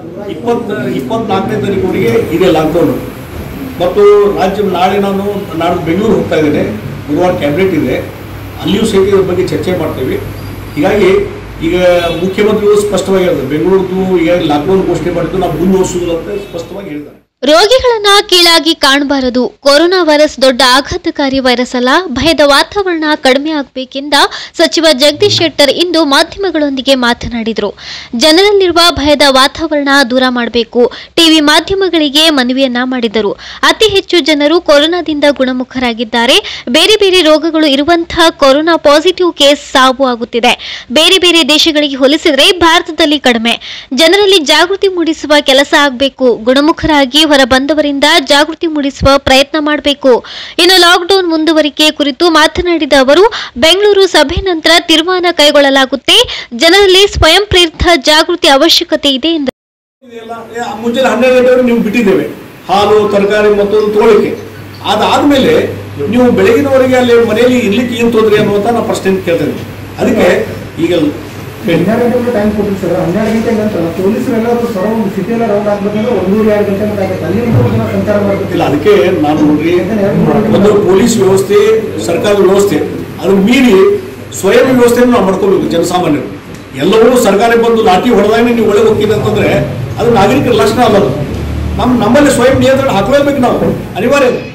ಇಪ್ಪತ್ತ ಇಪ್ಪತ್ನಾಲ್ಕನೇ ತಾರೀಕುವರೆಗೆ ಇದೆ ಲಾಕ್ಡೌನ್ ಮತ್ತು ರಾಜ್ಯ ನಾಳೆ ನಾನು ನಾಳೆ ಬೆಂಗಳೂರು ಹೋಗ್ತಾ ಇದ್ದೇನೆ ಬುಧವಾರ ಕ್ಯಾಬಿನೆಟ್ ಇದೆ ಅಲ್ಲಿಯೂ ಸಹಿತ ಇದ್ರ ಬಗ್ಗೆ ಚರ್ಚೆ ಮಾಡ್ತೇವೆ ಹೀಗಾಗಿ ಈಗ ಮುಖ್ಯಮಂತ್ರಿಗಳು ಸ್ಪಷ್ಟವಾಗಿ ಹೇಳಿದ್ರು ಬೆಂಗಳೂರದು ಈಗ ಲಾಕ್ಡೌನ್ ಘೋಷಣೆ ಮಾಡಿದ್ದು ನಾವು ಮುಂದುವರಿಸುವುದಿಲ್ಲ ಅಂತ ಸ್ಪಷ್ಟವಾಗಿ ಹೇಳಿದ್ದಾರೆ ರೋಗಿಗಳನ್ನ ಕೀಳಾಗಿ ಕಾಣಬಾರದು ಕೊರೋನಾ ವೈರಸ್ ದೊಡ್ಡ ಆಘಾತಕಾರಿ ವೈರಸ್ ಅಲ್ಲ ಭಯದ ವಾತಾವರಣ ಕಡಿಮೆ ಆಗಬೇಕೆಂದ ಸಚಿವ ಜಗದೀಶ್ ಶೆಟ್ಟರ್ ಇಂದು ಮಾಧ್ಯಮಗಳೊಂದಿಗೆ ಮಾತನಾಡಿದರು ಜನರಲ್ಲಿರುವ ಭಯದ ವಾತಾವರಣ ದೂರ ಮಾಡಬೇಕು ಟಿವಿ ಮಾಧ್ಯಮಗಳಿಗೆ ಮನವಿಯನ್ನ ಮಾಡಿದರು ಅತಿ ಹೆಚ್ಚು ಜನರು ಕೊರೋನಾದಿಂದ ಗುಣಮುಖರಾಗಿದ್ದಾರೆ ಬೇರೆ ಬೇರೆ ರೋಗಗಳು ಇರುವಂತಹ ಕೊರೋನಾ ಪಾಸಿಟಿವ್ ಕೇಸ್ ಸಾವು ಆಗುತ್ತಿದೆ ಬೇರೆ ಬೇರೆ ದೇಶಗಳಿಗೆ ಹೋಲಿಸಿದರೆ ಭಾರತದಲ್ಲಿ ಕಡಿಮೆ ಜನರಲ್ಲಿ ಜಾಗೃತಿ ಮೂಡಿಸುವ ಕೆಲಸ ಆಗಬೇಕು ಗುಣಮುಖರಾಗಿ ಹೊರ ಬಂದವರಿಂದ ಜಾಗೃತಿ ಮೂಡಿಸುವ ಪ್ರಯತ್ನ ಮಾಡಬೇಕು ಇನ್ನು ಲಾಕ್ಡೌನ್ ಮುಂದುವರಿಕೆ ಕುರಿತು ಮಾತನಾಡಿದ ಅವರು ಬೆಂಗಳೂರು ಸಭೆ ನಂತರ ತೀರ್ಮಾನ ಕೈಗೊಳ್ಳಲಾಗುತ್ತೆ ಜನರಲ್ಲಿ ಸ್ವಯಂ ಪ್ರೇರಿತ ಜಾಗೃತಿ ಅವಶ್ಯಕತೆ ಇದೆ ಎಂದರು ಇದೆಲ್ಲ ಏ, ಮುಂಜಾನೆ ಹನ್ನೆರಡು ಗಂಟೆವರೆಗೆ ನೀವು ಬಿಟ್ಟಿದ್ದೇವೆ ಹಾಲು ತರಕಾರಿ ಮತ್ತು ತಗೊಳ್ಳಿಕ್ಕೆ ಅದಾದ್ಮೇಲೆ ನೀವು ಬೆಳಗಿನವರೆಗೆ ಅಲ್ಲಿ ಮನೆಯಲ್ಲಿ ಇರ್ಲಿಕ್ಕೆ ಏನು ತೊಂದರೆ ಅನ್ನುವಂತ ನಾನು ಪ್ರಶ್ನೆ ಕೇಳ್ತೇನೆ ಅದಕ್ಕೆ ಈಗ ಹೇಳಿ. ಹನ್ನೆರಡು ಗಂಟೆ ಟೈಮ್ ಕೊಟ್ಟಿರಿ ಸರ್ ಹನ್ನೆರಡು ಗಂಟೆ ನಂತರ ಪೊಲೀಸರೆಲ್ಲರೂ ಸರೌಂಡ್ ಸಿಟಿಯೆಲ್ಲ ರೌಂಡ್ ಆಗ್ಬೇಕಂದ್ರೆ ಒಂದೂವರೆ ಎರಡು ಗಂಟೆ ಮತ್ತೆ ಆಗತ್ತೆ ಅಲ್ಲಿ ಮೂರು ಜನ ಸಂಚಾರ ಇಲ್ಲ ಮಾಡ್ಬೇಕಿಲ್ಲ ಅದಕ್ಕೆ ನಾನು ನೋಡ್ರಿ ಒಂದು ಪೊಲೀಸ್ ವ್ಯವಸ್ಥೆ ಸರ್ಕಾರದ ವ್ಯವಸ್ಥೆ ಅದನ್ನ ಮೀರಿ ಸ್ವಯಂ ವ್ಯವಸ್ಥೆಯನ್ನು ನಾವು ಮಾಡ್ಕೋಬೇಕು ಜನಸಾಮಾನ್ಯರು ಎಲ್ಲವೂ ಸರ್ಕಾರ ಬಂದು ಲಾಠಿ ಹೊಡೆದಾಗ ನೀವು ಒಳಗೆ ಹೋಗ್ತೀನಿ ಅಂತಂದ್ರೆ ಅದು ನಾಗರಿಕರ ಲಕ್ಷಣ ಅಲ್ಲ ಅದು. ನಮ್ಮ ನಮ್ಮಲ್ಲಿ ಸ್ವಯಂ ನಿಯಂತ್ರಣ ಹಾಕಲೇಬೇಕು ನಾವು ಅನಿವಾರ್ಯ ಅದು.